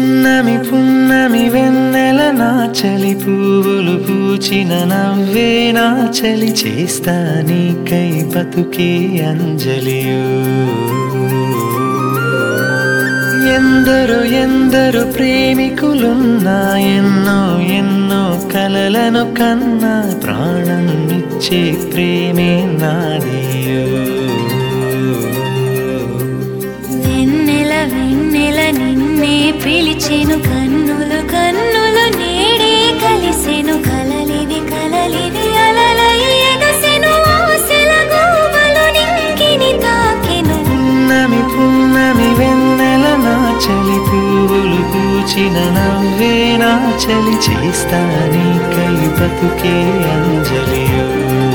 పున్నమి పున్నమి వెన్నెల నా చలి పువ్వులు పూచిన నవ్వే నా చలి చేస్తా నీకై బతుకే అంజలియు ఎందరో ఎందరో ప్రేమికులున్నా ఎన్నో ఎన్నో కలలను కన్నా ప్రాణం ఇచ్చే ప్రేమే నాదియు వెన్నెల వెన్నెల నిన్నే పిలిచెను కన్నులు కన్నులు నేడే కలిసెను కలలివి కలలివి అలలై ఎగసెను ఆశల గోవలు నింగిని తాకెను పున్నమి పున్నమి వెన్నెల నా చలి పువ్వులు పూచిన నవ్వే నా చలి చేస్తా నీకై బతుకే అంజలియు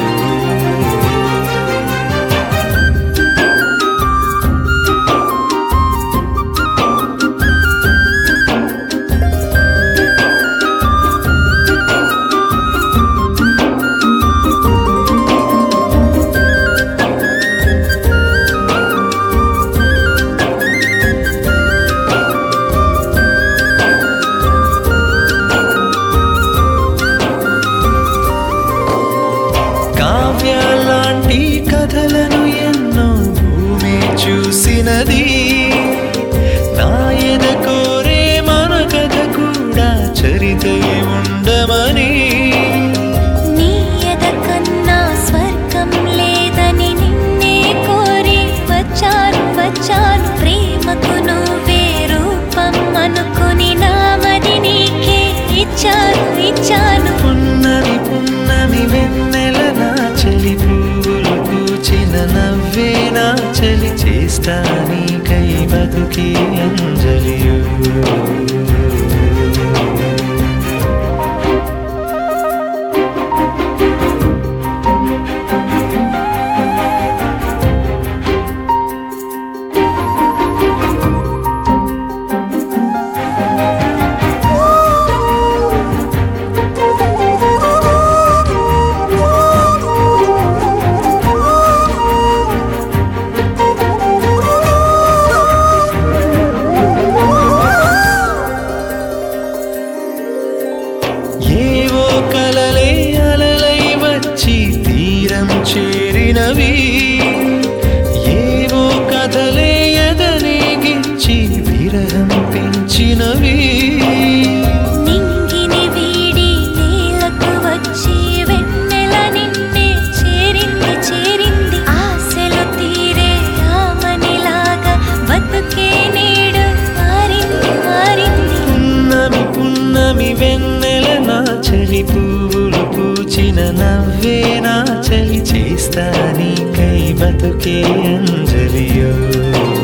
కావ్యాలాంటి కథలను ఎన్నో భూమి చూసినది నా ఎద కోరే మన కథ కూడా చరితయే ఉండమని నీ ఎద కన్నా స్వర్గం లేదని నిన్నే కోరి వచ్చాను వచ్చాను ప్రేమకు నువ్వే రూపం అనుకుని నామది నీకే ఇచ్చాను ఇచ్చాను పున్నమి పున్నమి వెన్నెల నా చలి పువ్వులు పూచిన నవ్వే నా చలి చేస్తా నీకై బతుకే అంజలియు ఏవో కలలే అలలై వచ్చి తీరం చేరినవి ఏవో కథలే ఎదనేగిచ్చి విరహం పెంచినవి నింగిని వీడి నేలకు వచ్చి వెన్నెల నిన్నే చేరింది చేరింది ఆశలు తీరే ఆమనిలాగా బతుకే నేడు మారింది మారింది పున్నమి పున్నమి వెన్నెల నా చలి పువ్వులు పూచిన నవ్వే నా చలి చేస్తా నీకై బతుకే అంజలియో